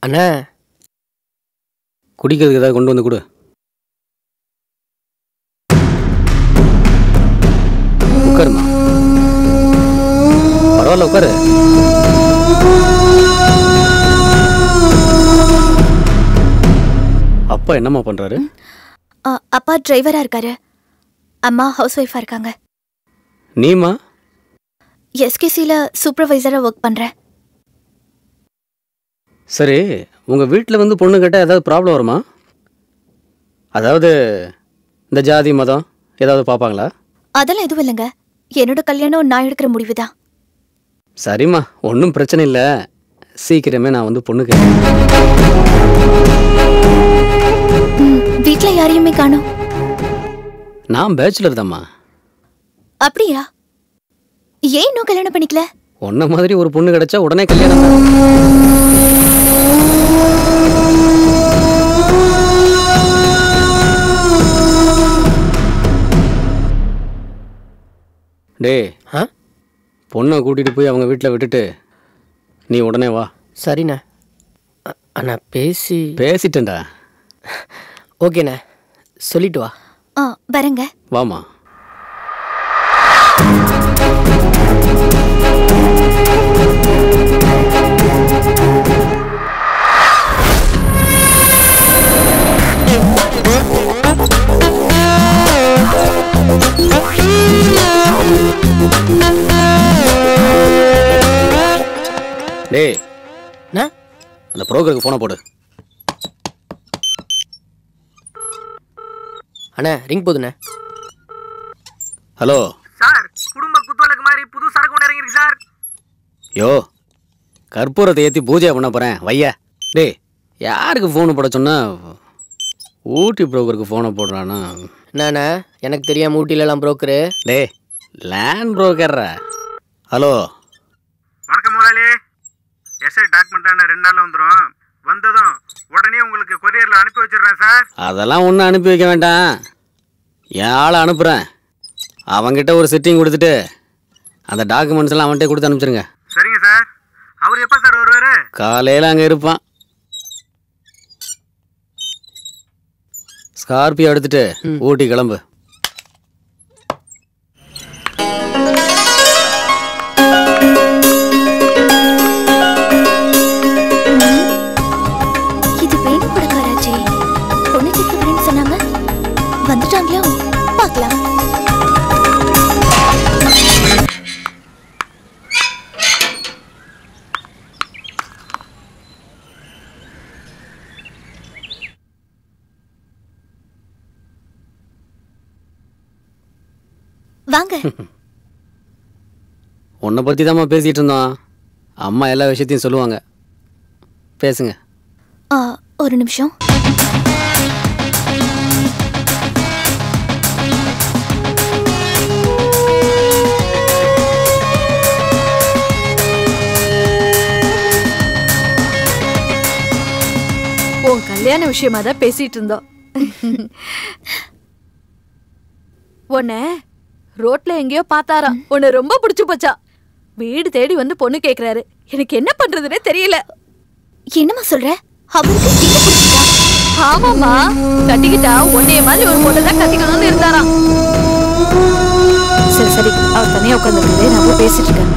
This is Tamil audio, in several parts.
அண்ணா குடிக்கிறதுக்கு ஏதாவது கொண்டு வந்து கொடு உட்காருமா பரவாயில்ல உட்காரு அப்பா என்னம்மா பண்றாரு ஆ, அப்பா டிரைவரா இருக்காரு அம்மா ஹவுஸ் ஒய்ஃபா இருக்காங்க நீமா எஸ்கேசியில் சூப்பர்வைசரா ஒர்க் பண்றேன் சரி உங்க வீட்டில் வந்து பொண்ணு கேட்டால் ஏதாவது ப்ராப்ளம் வருமா அதாவது இந்த ஜாதி மதம் ஏதாவது பார்ப்பாங்களா அதெல்லாம் எதுவும் இல்லைங்க என்னோட கல்யாணம் நான் எடுக்கிற முடிவு தான் சரிம்மா ஒன்றும் பிரச்சனை இல்லை சீக்கிரமே நான் வந்து பொண்ணு கேட்குறேன் வீட்டில் யாரையுமே காணோம் நான் பேச்சுலர் தாம்மா அப்படியா ஏன் இன்னும் கல்யாணம் பண்ணிக்கல உன்ன மாதிரி ஒரு பொண்ணு கிடைச்சா உடனே கல்யாணம் தான். டேய் ஆ பொண்ணை கூட்டிட்டு போய் அவங்க வீட்டில் விட்டுட்டு நீ உடனே வா சரிண்ணே அ- அண்ணா பேசி பேசிட்டேன்டா ஓகேண்ணே சொல்லிட்டு வா ஆ வரேங்க வாமா டேய் அண்ணா அந்த புரோக்கருக்கு ஃபோனை போடு அண்ணா ரிங் போதுண்ணே ஹலோ சார் குடும்ப குத்துவலுக்கு மாதிரி புது சரக்கு ஒன்று இறங்கிருக்கு சார் யோ கற்பூரத்தை ஏற்றி பூஜை பண்ண போகிறேன் வையா டேய் யாருக்கு ஃபோனு போட சொன்னா ஊட்டி புரோக்கருக்கு ஃபோனை போடுறானா என்னண்ணா எனக்கு தெரியாம ஊட்டிலலாம் புரோக்கரு டேய் லேண்ட் புரோக்கர்ரா ஹலோ வணக்கம் முதலாளி எஸ்ஐ டாக்குமெண்ட் ரெண்டு நாளில் வந்துடும் வந்ததும் உடனே உங்களுக்கு கொரியரில் அனுப்பி வச்சிடுறேன் சார் அதெல்லாம் ஒன்றும் அனுப்பி வைக்க வேண்டாம் என் ஆளை அனுப்புகிறேன் அவன்கிட்ட ஒரு செட்டிங் கொடுத்துட்டு அந்த டாக்குமெண்ட்ஸ் எல்லாம் அவன்கிட்ட கொடுத்து அனுப்பிச்சிருங்க சரிங்க சார் அவர் எப்போ சார் வருவார் காலையில் அங்கே இருப்பான் ஸ்கார்பியோ எடுத்துட்டு ஊட்டி கிளம்பு இது வேணும் படக்காராச்சே பொண்ணு கேட்க வரேன்னு சொன்னாங்க வந்துட்டாங்களோ பார்க்கலாம் வாங்க உன்னை பற்றி தாம்மா பேசிகிட்டு இருந்தோம் அம்மா எல்லா விஷயத்தையும் சொல்லுவாங்க பேசுங்க ஆ, ஒரு நிமிஷம் உன் கல்யாண விஷயமா தான் பேசிட்டு இருந்தோம் உன்னை ரோட்ல எங்கேயோ பார்த்தாராம் உன்னை ரொம்ப பிடிச்சு போச்சா வீடு தேடி வந்து பொண்ணு கேக்குறாரு எனக்கு என்ன பண்றதுன்னே தெரியல என்னம்மா சொல்ற அவருக்கு என்ன பிடிச்சிட்டா ஆமாமா கட்டிக்கிட்டா உன்னைய மாதிரி ஒரு பொண்ணு தான் கட்டிக்கணும்னு இருந்தாராம் சரி சரி அவர் தனியா உட்காந்துருக்காரு நான் போய் பேசிட்டு இருக்கேன்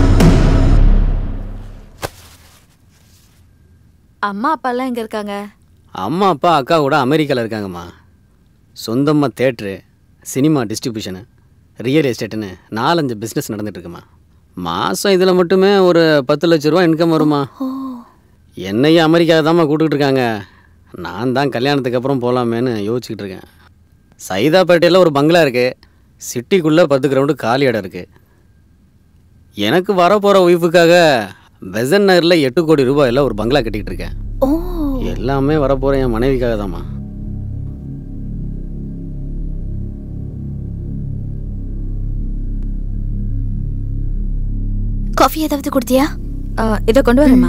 அம்மா அப்பா எல்லாம் எங்க இருக்காங்க அம்மா அப்பா அக்கா கூட அமெரிக்காவில் இருக்காங்கம்மா சொந்தமாக தேட்ரு சினிமா டிஸ்ட்ரிபியூஷனு ரியல் எஸ்டேட்டுன்னு நாலஞ்சு பிஸ்னஸ் நடந்துட்டுருக்குமா மாதம் இதில் மட்டுமே ஒரு பத்து லட்ச ரூபா இன்கம் வருமா என்னையும் அமெரிக்காவுக்கு தாம்மா கூப்பிட்டுட்டு இருக்காங்க நான் தான் கல்யாணத்துக்கு அப்புறம் போகலாமேன்னு யோசிச்சுக்கிட்டு இருக்கேன் சைதாப்பேட்டையில் ஒரு பங்களா இருக்குது சிட்டிக்குள்ளே பத்து கிரவுண்டு காலி இடம் இருக்குது எனக்கு வரப்போகிற ஒய்ஃபுக்காக பெசன் நகரில் எட்டு கோடி ரூபாயில் ஒரு பங்களா கட்டிக்கிட்டு இருக்கேன் ஓ எல்லாமே வரப்போகிற என் மனைவிக்காக தாம்மா காஃபி ஏதாவது கொடுத்தியா இதை கொண்டு வரேம்மா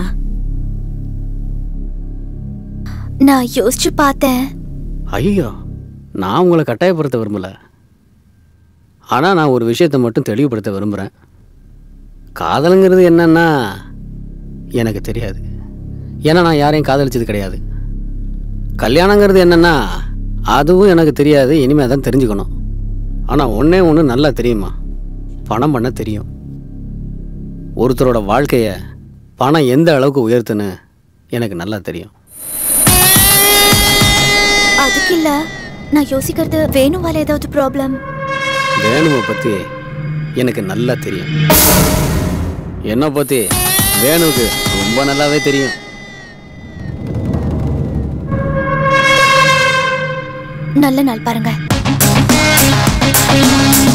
நான் யோசிச்சு பார்த்தேன் ஐயோ நான் உங்களை கட்டாயப்படுத்த விரும்பல ஆனால் நான் ஒரு விஷயத்தை மட்டும் தெளிவுபடுத்த விரும்புகிறேன் காதலுங்கிறது என்னன்னா எனக்கு தெரியாது ஏன்னா நான் யாரையும் காதலிச்சது கிடையாது கல்யாணங்கிறது என்னன்னா அதுவும் எனக்கு தெரியாது இனிமேல் தான் தெரிஞ்சுக்கணும் ஆனால் ஒன்றே ஒன்று நல்லா தெரியுமா பணம் பண்ண தெரியும் ஒருத்தரோட வாழ்க்கையை பணம் எந்த அளவுக்கு உயர்த்துன்னு எனக்கு நல்லா தெரியும் அதுக்கு இல்ல நான் யோசிக்கிறது வேணுவால ஏதாவது ப்ராப்ளம் வேணுவை பற்றி எனக்கு நல்லா தெரியும் என்னை பற்றி வேணுவுக்கு ரொம்ப நல்லாவே தெரியும் நல்ல நாள் பாருங்க